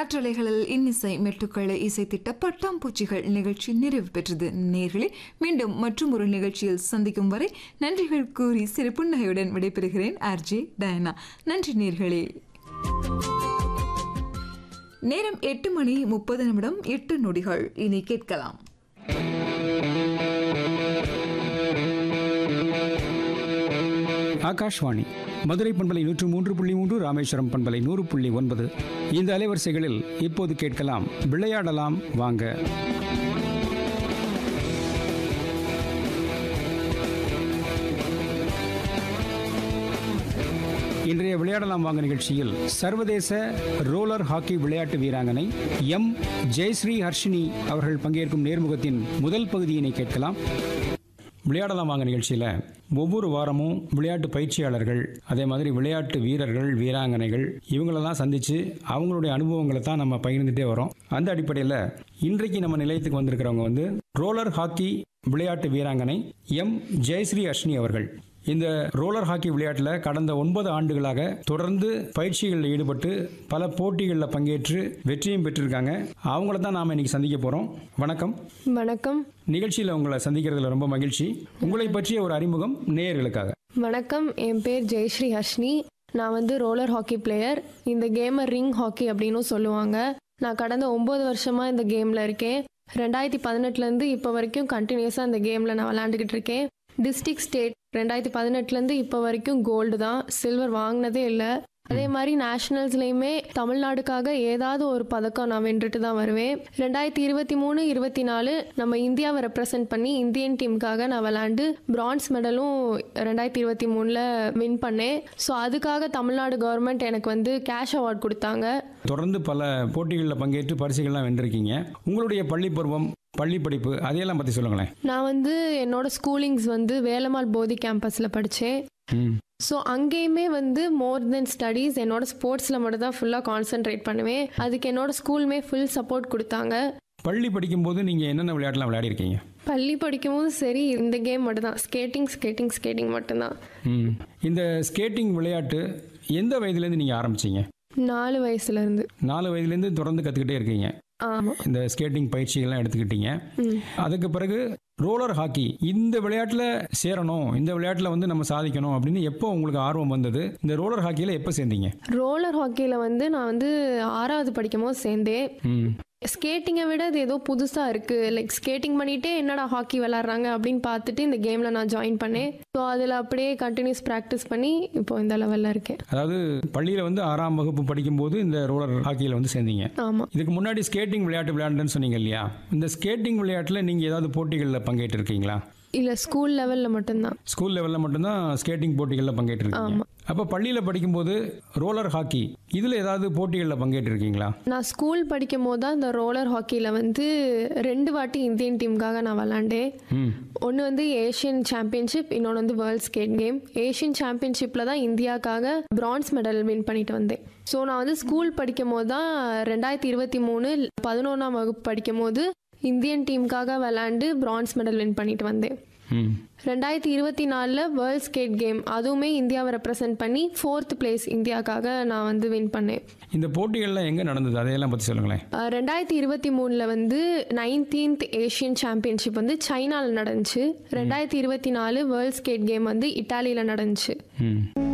காற்றலைகளில் இன்னிசை மெட்டுக்களை இசைத்திட்ட பட்டாம்பூச்சிகள் நிகழ்ச்சி நிறைவு பெற்றது நேர்களே மீண்டும் மற்றும் ஒரு நிகழ்ச்சியில் சந்திக்கும் வரை நன்றிகள் கூறி சிறு புன்னகையுடன் விடைபெறுகிறேன் ஆர்ஜே டயனா நன்றி நேர்களே நேரம் எட்டு மணி முப்பது நிமிடம் எட்டு நொடிகள் இனி கேட்கலாம் ஆகாஷ்வாணி மதுரை பண்பலை நூற்று மூன்று புள்ளி மூன்று ராமேஸ்வரம் பண்பலை நூறு புள்ளி ஒன்பது இந்த அலைவரிசைகளில் இப்போது கேட்கலாம் விளையாடலாம் வாங்க இன்றைய விளையாடலாம் வாங்க நிகழ்ச்சியில் சர்வதேச ரோலர் ஹாக்கி விளையாட்டு வீராங்கனை எம் ஜெயஸ்ரீ ஹர்ஷினி அவர்கள் பங்கேற்கும் நேர்முகத்தின் முதல் பகுதியினை கேட்கலாம் விளையாடலாம் வாங்க நிகழ்ச்சியில் ஒவ்வொரு வாரமும் விளையாட்டு பயிற்சியாளர்கள் அதே மாதிரி விளையாட்டு வீரர்கள் வீராங்கனைகள் இவங்களெல்லாம் சந்தித்து அவங்களுடைய அனுபவங்களை தான் நம்ம பகிர்ந்துட்டே வரோம் அந்த அடிப்படையில் இன்றைக்கு நம்ம நிலையத்துக்கு வந்திருக்கிறவங்க வந்து ரோலர் ஹாக்கி விளையாட்டு வீராங்கனை எம் ஜெயஸ்ரீ அஷ்னி அவர்கள் இந்த ரோலர் ஹாக்கி விளையாட்டில் கடந்த ஒன்பது ஆண்டுகளாக தொடர்ந்து பயிற்சிகளில் ஈடுபட்டு பல போட்டிகளில் பங்கேற்று வெற்றியும் பெற்றிருக்காங்க அவங்கள தான் நாம் இன்னைக்கு சந்திக்க போகிறோம் வணக்கம் வணக்கம் நிகழ்ச்சியில் உங்களை சந்திக்கிறதுல ரொம்ப மகிழ்ச்சி உங்களை பற்றிய ஒரு அறிமுகம் நேயர்களுக்காக வணக்கம் என் பேர் ஜெயஸ்ரீ ஹர்ஷினி நான் வந்து ரோலர் ஹாக்கி பிளேயர் இந்த கேமை ரிங் ஹாக்கி அப்படின்னும் சொல்லுவாங்க நான் கடந்த ஒம்பது வருஷமாக இந்த கேமில் இருக்கேன் ரெண்டாயிரத்தி பதினெட்டுலேருந்து இப்போ வரைக்கும் கண்டினியூஸாக இந்த கேமில் நான் விளாண்டுக்கிட்டு இருக்கேன் டிஸ்ட்ரிக்ட் ஸ்டேட் ரெண்டாயிரத்தி பதினெட்டுலேருந்து இப்போ வரைக்கும் கோல்டு தான் சில்வர் வாங்கினதே இல்லை அதே மாதிரி நேஷனல்ஸ்லேயுமே தமிழ்நாடுக்காக ஏதாவது ஒரு பதக்கம் நான் வென்றுட்டு தான் வருவேன் ரெண்டாயிரத்தி இருபத்தி மூணு இருபத்தி நாலு நம்ம இந்தியாவை ரெப்ரசன்ட் பண்ணி இந்தியன் டீமுக்காக நான் விளாண்டு பிரான்ஸ் மெடலும் ரெண்டாயிரத்தி இருபத்தி மூணில் வின் பண்ணேன் ஸோ அதுக்காக தமிழ்நாடு கவர்மெண்ட் எனக்கு வந்து கேஷ் அவார்ட் கொடுத்தாங்க தொடர்ந்து பல போட்டிகளில் பங்கேற்று பரிசுகள்லாம் வென்றிருக்கீங்க உங்களுடைய பள்ளி பருவம் பள்ளி படிப்பு அதையெல்லாம் பற்றி சொல்லுங்களேன் நான் வந்து என்னோட ஸ்கூலிங்ஸ் வந்து வேலம்மாள் போதி கேம்பஸில் படித்தேன் ம் ஸோ அங்கேயுமே வந்து மோர் தென் ஸ்டடீஸ் என்னோட ஸ்போர்ட்ஸில் மட்டும் தான் ஃபுல்லாக கான்சென்ட்ரேட் பண்ணுவேன் அதுக்கு என்னோட ஸ்கூலுமே ஃபுல் சப்போர்ட் கொடுத்தாங்க பள்ளி படிக்கும்போது நீங்கள் என்னென்ன விளையாட்டுலாம் விளையாடிருக்கீங்க பள்ளி படிக்கும்போது சரி இந்த கேம் மட்டும்தான் ஸ்கேட்டிங் ஸ்கேட்டிங் ஸ்கேட்டிங் மட்டும்தான் ம் இந்த ஸ்கேட்டிங் விளையாட்டு எந்த வயதுலேருந்து நீங்கள் ஆரம்பிச்சீங்க நாலு வயசுலேருந்து நாலு வயதுலேருந்து தொடர்ந்து கற்றுக்கிட்டே இருக்கீங்க ஆமாம் இந்த ஸ்கேட்டிங் பயிற்சிகள்லாம் எடுத்துக்கிட்டீங்க ம் அதுக்கு பிறகு ரோலர் ஹாக்கி இந்த விளையாட்டில் சேரணும் இந்த விளையாட்டில் வந்து நம்ம சாதிக்கணும் அப்படின்னு எப்போ உங்களுக்கு ஆர்வம் வந்தது இந்த ரோலர் ஹாக்கியில் எப்போ சேர்ந்தீங்க ரோலர் ஹாக்கியில் வந்து நான் வந்து ஆறாவது படிக்கும் போது சேர்ந்தேன் ம் ஸ்கேட்டிங்கை விட இது ஏதோ புதுசாக இருக்குது லைக் ஸ்கேட்டிங் பண்ணிகிட்டே என்னடா ஹாக்கி விளாட்றாங்க அப்படின்னு பார்த்துட்டு இந்த கேமில் நான் ஜாயின் பண்ணேன் ஸோ அதில் அப்படியே கண்டினியூஸ் ப்ராக்டிஸ் பண்ணி இப்போ இந்த லெவலில் இருக்கேன் அதாவது பள்ளியில் வந்து ஆறாம் வகுப்பு படிக்கும்போது இந்த ரோலர் ஹாக்கியில் வந்து சேர்ந்தீங்க ஆமாம் இதுக்கு முன்னாடி ஸ்கேட்டிங் விளையாட்டு விளையாண்டுன்னு சொன்னீங்க இல்லையா இந்த ஸ்கேட்டிங் விளையாட்டில் நீங்கள் ஏதாவது போட்டிகளில் பங்கேற்றிருக்கீங்களா இல்லை ஸ்கூல் லெவலில் மட்டும்தான் ஸ்கூல் லெவலில் மட்டும்தான் ஸ்கேட்டிங் போட்டிகளில் பங்கேற்றிருக்கீங்க ஆமா. அப்போ பள்ளியில் படிக்கும்போது ரோலர் ஹாக்கி இதில் ஏதாவது போட்டிகளில் பங்கேற்றிருக்கீங்களா நான் ஸ்கூல் படிக்கும் போது தான் இந்த ரோலர் ஹாக்கியில் வந்து ரெண்டு வாட்டி இந்தியன் டீமுக்காக நான் விளாண்டேன் ம் ஒன்று வந்து ஏஷியன் சாம்பியன்ஷிப் இன்னொன்று வந்து வேர்ல்ட் ஸ்கேட் கேம் ஏஷியன் சாம்பியன்ஷிப்பில் தான் இந்தியாவுக்காக பிரான்ஸ் மெடல் வின் பண்ணிட்டு வந்தேன் ஸோ நான் வந்து ஸ்கூல் படிக்கும் போது தான் ரெண்டாயிரத்தி இருபத்தி மூணு பதினொன்றாம் வகுப்பு படிக்கும் போது இந்தியன் டீமுக்காக விளாண்டு பிரான்ஸ் மெடல் வின் பண்ணிட்டு வந்தேன் ம் ரெண்டாயிரத்தி இருபத்தி நாலில் வேர்ல்ட் ஸ்கேட் கேம் அதுவுமே இந்தியாவை ரெப்ரசன்ட் பண்ணி ஃபோர்த் பிளேஸ் இந்தியாவுக்காக நான் வந்து வின் பண்ணேன் இந்த போட்டிகள்லாம் எங்கே நடந்தது அதையெல்லாம் பற்றி சொல்லுங்களேன் அஹ் ரெண்டாயிரத்தி இருபத்தி மூணில் வந்து நைன்டீன்த் ஏஷியன் சாம்பியன்ஷிப் வந்து சைனாவில் நடந்துச்சு ரெண்டாயிரத்தி இருபத்தி நாலு வேர்ல்ட் ஸ்கேட் கேம் வந்து இட்டாலியில் நடந்துச்சு ம்